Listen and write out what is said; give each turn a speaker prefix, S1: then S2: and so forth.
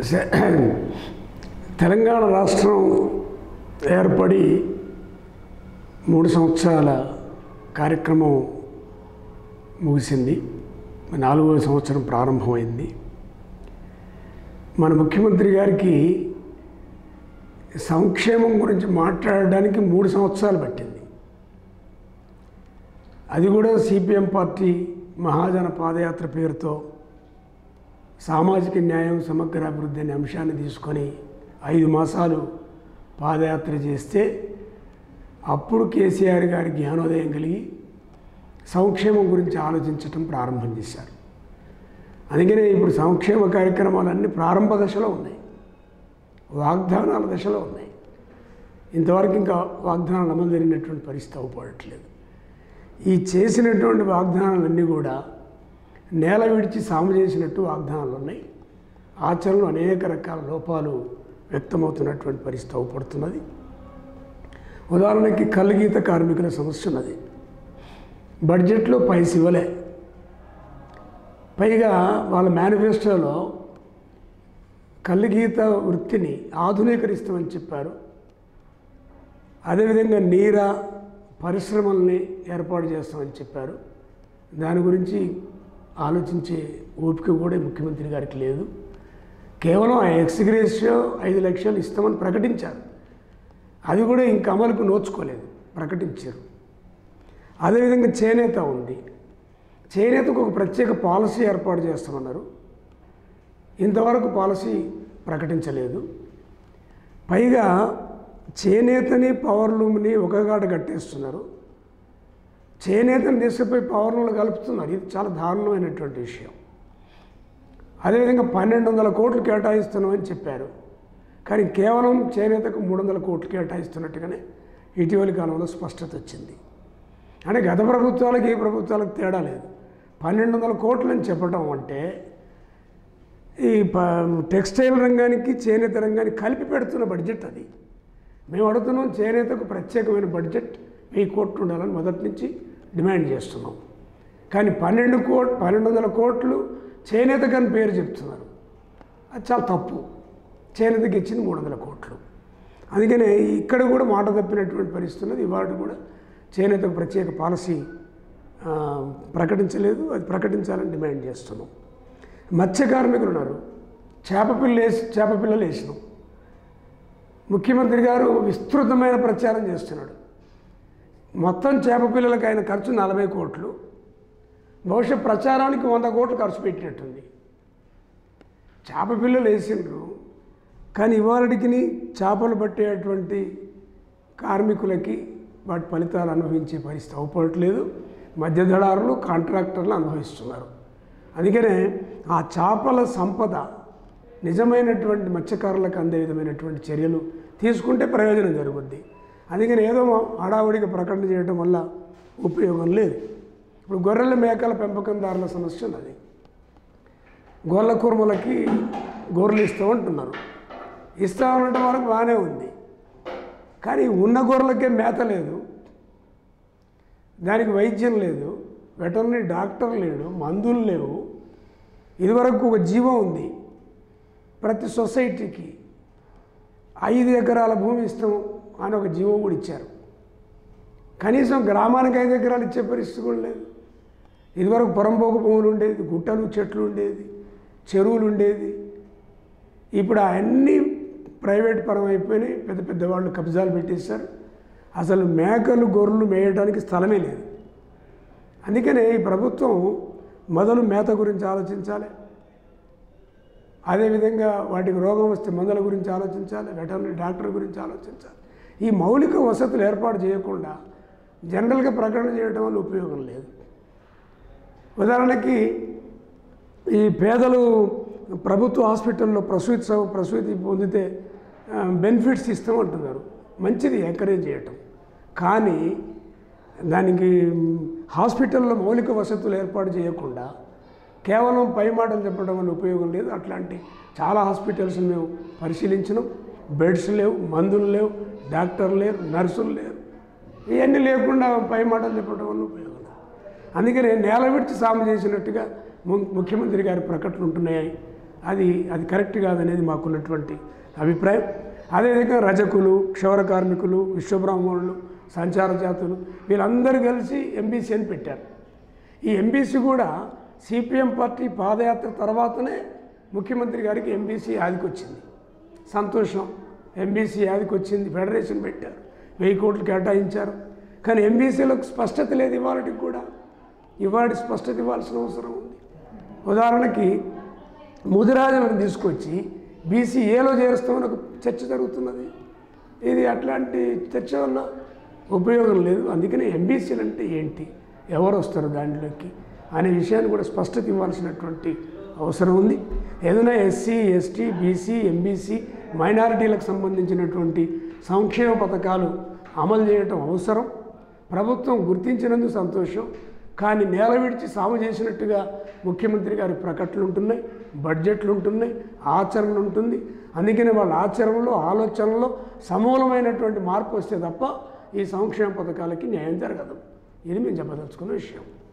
S1: స- తెలంగాణ రాష్ట్రం ఏర్పడి మూడు సంవత్సరాల కార్యక్రమం ముగిసింది నాలుగవ సంవత్సరం ప్రారంభమైంది మన ముఖ్యమంత్రి గారికి సంక్షేమం గురించి మాట్లాడడానికి మూడు సంవత్సరాలు పట్టింది అది కూడా సిపిఎం పార్టీ మహాజన పాదయాత్ర పేరుతో సామాజిక న్యాయం సమగ్ర అభివృద్ధి అనే అంశాన్ని తీసుకొని ఐదు మాసాలు పాదయాత్ర చేస్తే అప్పుడు కేసీఆర్ గారి జ్ఞానోదయం కలిగి సంక్షేమం గురించి ఆలోచించటం ప్రారంభం చేశారు అందుకనే ఇప్పుడు సంక్షేమ కార్యక్రమాలన్నీ ప్రారంభ దశలో ఉన్నాయి వాగ్దానాల దశలో ఉన్నాయి ఇంతవరకు ఇంకా వాగ్దానాలు అమలు జరిగినటువంటి పరిస్థితి అవ్వపడట్లేదు ఈ చేసినటువంటి వాగ్దానాలన్నీ కూడా నేల విడిచి సాము చేసినట్టు వాగ్దానాలు ఉన్నాయి ఆచరణలో అనేక రకాల లోపాలు వ్యక్తమవుతున్నటువంటి పరిస్థితి అవ్వపడుతున్నది ఉదాహరణకి కల్లుగీత కార్మికుల సమస్య ఉన్నది బడ్జెట్లో పైస ఇవ్వలే పైగా వాళ్ళ మేనిఫెస్టోలో కల్లుగీత వృత్తిని ఆధునీకరిస్తామని చెప్పారు అదేవిధంగా నీర పరిశ్రమల్ని ఏర్పాటు చేస్తామని చెప్పారు దాని గురించి ఆలోచించే ఓపిక కూడా ముఖ్యమంత్రి గారికి లేదు కేవలం ఆ ఎక్స్గ్రేషియో ఐదు లక్షలు ఇస్తామని ప్రకటించారు అది కూడా ఇంక అమలుకు నోచుకోలేదు ప్రకటించారు అదేవిధంగా చేనేత ఉంది చేనేతకు ఒక ప్రత్యేక పాలసీ ఏర్పాటు చేస్తామన్నారు ఇంతవరకు పాలసీ ప్రకటించలేదు పైగా చేనేతని పవర్ లూమ్ని ఒకగాడ కట్టేస్తున్నారు చేనేతను తీసుకుపోయి పవర్ లూమ్లో కలుపుతున్నారు ఇది చాలా దారుణమైనటువంటి విషయం అదేవిధంగా పన్నెండు వందల కోట్లు కేటాయిస్తున్నామని చెప్పారు కానీ కేవలం చేనేతకు మూడు వందల కోట్లు కేటాయిస్తున్నట్టుగానే ఇటీవలి కాలంలో స్పష్టత వచ్చింది అంటే గత ప్రభుత్వాలకు ఈ ప్రభుత్వాలకు తేడా లేదు పన్నెండు వందల కోట్లు అని చెప్పడం అంటే ఈ ప టెక్స్టైల్ రంగానికి చేనేత రంగానికి కలిపి పెడుతున్న బడ్జెట్ అది మేము అడుగుతున్నాం చేనేతకు ప్రత్యేకమైన బడ్జెట్ వెయ్యి కోట్లు ఉండాలని మొదటి నుంచి డిమాండ్ చేస్తున్నాం కానీ పన్నెండు కోట్ పన్నెండు వందల కోట్లు చేనేతకు అని పేరు చెప్తున్నారు అది చాలా తప్పు చేనేతకి ఇచ్చింది మూడు వందల కోట్లు అందుకనే ఇక్కడ కూడా మాట తప్పినటువంటి పరిస్థితి ఉన్నది ఇవాళ కూడా చేనేతకు ప్రత్యేక పాలసీ ఆ, ప్రకటించలేదు అది ప్రకటించాలని డిమాండ్ చేస్తున్నాం మత్స్య కార్మికులు ఉన్నారు చేప పిల్ల వేసి చేప పిల్లలు వేసినాం ముఖ్యమంత్రి గారు విస్తృతమైన ప్రచారం చేస్తున్నాడు మొత్తం చేప పిల్లలకు ఆయన ఖర్చు నలభై కోట్లు బహుశా ప్రచారానికి వంద కోట్లు ఖర్చు పెట్టినట్టుంది చేప పిల్లలు వేసిండ్రు కానీ ఇవాళకి చేపలు పట్టేటువంటి కార్మికులకి వాటి ఫలితాలు అనుభవించే పరిస్థితి అవ్వట్లేదు మధ్యదళారులు కాంట్రాక్టర్లు అనుభవిస్తున్నారు అందుకనే ఆ చేపల సంపద నిజమైనటువంటి మత్స్యకారులకు అందే విధమైనటువంటి చర్యలు తీసుకుంటే ప్రయోజనం జరుగుద్ది అందుకని ఏదో హడావుడిగా ప్రకటన చేయడం వల్ల ఉపయోగం లేదు ఇప్పుడు గొర్రెల మేకల పెంపకందారుల సమస్య ఉన్నది గొర్రెల కుర్మలకి గొర్రెలు ఇస్తూ ఉంటున్నారు ఇస్తా ఉండటం వరకు బాగానే ఉంది కానీ ఉన్న గొర్రెలకే మేత లేదు దానికి వైద్యం లేదు వెటర్నరీ డాక్టర్ లేడు మందులు లేవు ఇదివరకు ఒక జీవం ఉంది ప్రతి సొసైటీకి ఐదు ఎకరాల భూమి ఇస్తాం అని ఒక జీవం కూడా ఇచ్చారు కనీసం గ్రామానికి ఐదు ఎకరాలు ఇచ్చే పరిస్థితి కూడా లేదు ఇదివరకు పొరంపోకు భూములు ఉండేది గుట్టలు చెట్లు ఉండేది చెరువులు ఉండేది ఇప్పుడు అవన్నీ ప్రైవేట్ పరం అయిపోయినాయి పెద్ద పెద్ద వాళ్ళు కబ్జాలు పెట్టేశారు అసలు మేకలు గొర్రెలు మేయడానికి స్థలమే లేదు అందుకనే ఈ ప్రభుత్వం మొదలు మేత గురించి ఆలోచించాలి అదేవిధంగా వాటికి రోగం వస్తే మందుల గురించి ఆలోచించాలి వెటర్నరీ డాక్టర్ గురించి ఆలోచించాలి ఈ మౌలిక వసతులు ఏర్పాటు చేయకుండా జనరల్గా ప్రకటన చేయడం వల్ల ఉపయోగం లేదు ఉదాహరణకి ఈ పేదలు ప్రభుత్వ హాస్పిటల్లో ప్రసూతి సౌ ప్రసూతి పొందితే ఆ, బెనిఫిట్స్ ఇస్తామంటున్నారు మంచిది ఎంకరేజ్ చేయటం కానీ దానికి మ్, హాస్పిటల్లో మౌలిక వసతులు ఏర్పాటు చేయకుండా కేవలం పై మాటలు చెప్పడం వల్ల ఉపయోగం లేదు అట్లాంటి చాలా హాస్పిటల్స్ మేము పరిశీలించినాం బెడ్స్ లేవు మందులు లేవు డాక్టర్లు లేరు నర్సులు లేరు ఇవన్నీ లేకుండా పై మాటలు చెప్పడం వల్ల ఉపయోగం లేదు అందుకని నేల విడిచి సాము చేసినట్టుగా ము- ముఖ్యమంత్రి గారి ప్రకటనలు ఉంటున్నాయి అది అది కరెక్ట్ కాదనేది మాకున్నటువంటి అభిప్రాయం అదేవిధంగా రజకులు క్షౌర కార్మికులు విశ్వబ్రాహ్మణులు సంచార జాతులు వీళ్ళందరూ కలిసి ఎంబీసీ అని పెట్టారు ఈ ఎంబీసీ కూడా సిపిఎం పార్టీ పాదయాత్ర తర్వాతనే ముఖ్యమంత్రి గారికి ఎంబీసీ యాదికి వచ్చింది సంతోషం ఎంబీసీ యాదికి వచ్చింది ఫెడరేషన్ పెట్టారు వెయ్యి కోట్లు కేటాయించారు కానీ ఎంబీసీలకు స్పష్టత లేదు ఇవాళకి కూడా ఇవాళ స్పష్టత ఇవ్వాల్సిన అవసరం ఉంది ఉదాహరణకి ముదిరాజులను తీసుకొచ్చి బీసీ ఏలో చేరుస్తామని ఒక చర్చ జరుగుతున్నది ఇది అట్లాంటి చర్చ వల్ల ఉపయోగం లేదు అందుకనే ఎంబీసీలు అంటే ఏంటి ఎవరు వస్తారు దాంట్లోకి అనే విషయాన్ని కూడా స్పష్టత ఇవ్వాల్సినటువంటి అవసరం ఉంది ఏదైనా ఎస్సీ ఎస్టీ బీసీ ఎంబీసీ మైనారిటీలకు సంబంధించినటువంటి సంక్షేమ పథకాలు అమలు చేయటం అవసరం ప్రభుత్వం గుర్తించినందుకు సంతోషం కానీ నేల విడిచి సాగు చేసినట్టుగా ముఖ్యమంత్రి గారి ప్రకటనలు ఉంటున్నాయి బడ్జెట్లు ఉంటున్నాయి ఆచరణ ఉంటుంది అందుకనే వాళ్ళ ఆచరణలో ఆలోచనలో సమూలమైనటువంటి మార్పు వస్తే తప్ప ఈ సంక్షేమ పథకాలకి న్యాయం జరగదు ఇది మేము చెప్పదలుచుకున్న విషయం